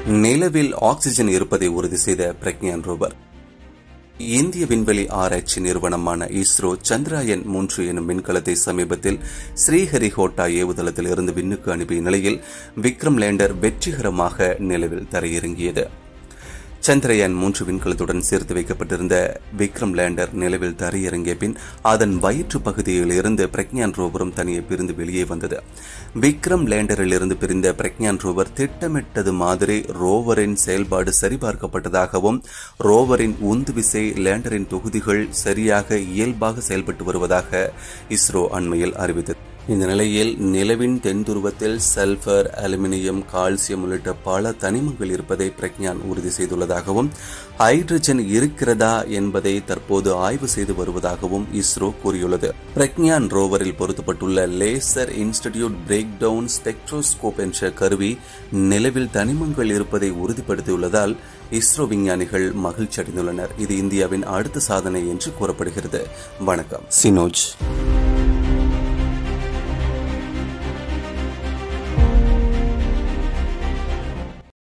நிலவில் ஆக்சிஜன் இருப்பதை உறுதி செய்த பிரக்ஞான் ரோவர் இந்திய விண்வெளி ஆராய்ச்சி நிறுவனமான இஸ்ரோ சந்திராயன் மூன்று எனும் விண்கலத்தை சமீபத்தில் ஸ்ரீஹரிகோட்டா ஏவுதளத்தில் இருந்து விண்ணுக்கு அனுப்பிய நிலையில் விக்ரம் லேண்டர் வெற்றிகரமாக நிலவில் தரையிறங்கியது சந்திரயான் மூன்று விண்கலத்துடன் சேர்த்து வைக்கப்பட்டிருந்த விக்ரம் லேண்டர் நிலவில் தரையிறங்கிய பின் அதன் வயிற்று பகுதியில் இருந்து பிரக்ஞான் ரோவரும் தனியே பிரிந்து வெளியே வந்தது விக்ரம் லேண்டரில் இருந்து பிரிந்த பிரக்ஞான் ரோவர் திட்டமிட்டது மாதிரி ரோவரின் செயல்பாடு சரிபார்க்கப்பட்டதாகவும் ரோவரின் உந்து விசை லேண்டரின் தொகுதிகள் சரியாக இயல்பாக செயல்பட்டு வருவதாக இஸ்ரோ அண்மையில் அறிவித்தது இந்த நிலையில் நிலவின் தென்துருவத்தில் சல்பர் அலுமினியம் கால்சியம் உள்ளிட்ட பல தனிமங்கள் இருப்பதை பிரக்ஞான் உறுதி செய்துள்ளதாகவும் ஹைட்ரஜன் இருக்கிறதா என்பதை தற்போது ஆய்வு செய்து வருவதாகவும் இஸ்ரோ கூறியுள்ளது பிரக்ஞான் ரோவரில் பொருத்தப்பட்டுள்ள laser induced breakdown spectroscope என்ற கருவி நிலவில் தனிமங்கள் இருப்பதை உறுதிப்படுத்தியுள்ளதால் இஸ்ரோ விஞ்ஞானிகள் மகிழ்ச்சி அடைந்துள்ளனர் இது இந்தியாவின் அடுத்த சாதனை என்று கூறப்படுகிறது வணக்கம் சினோஜ்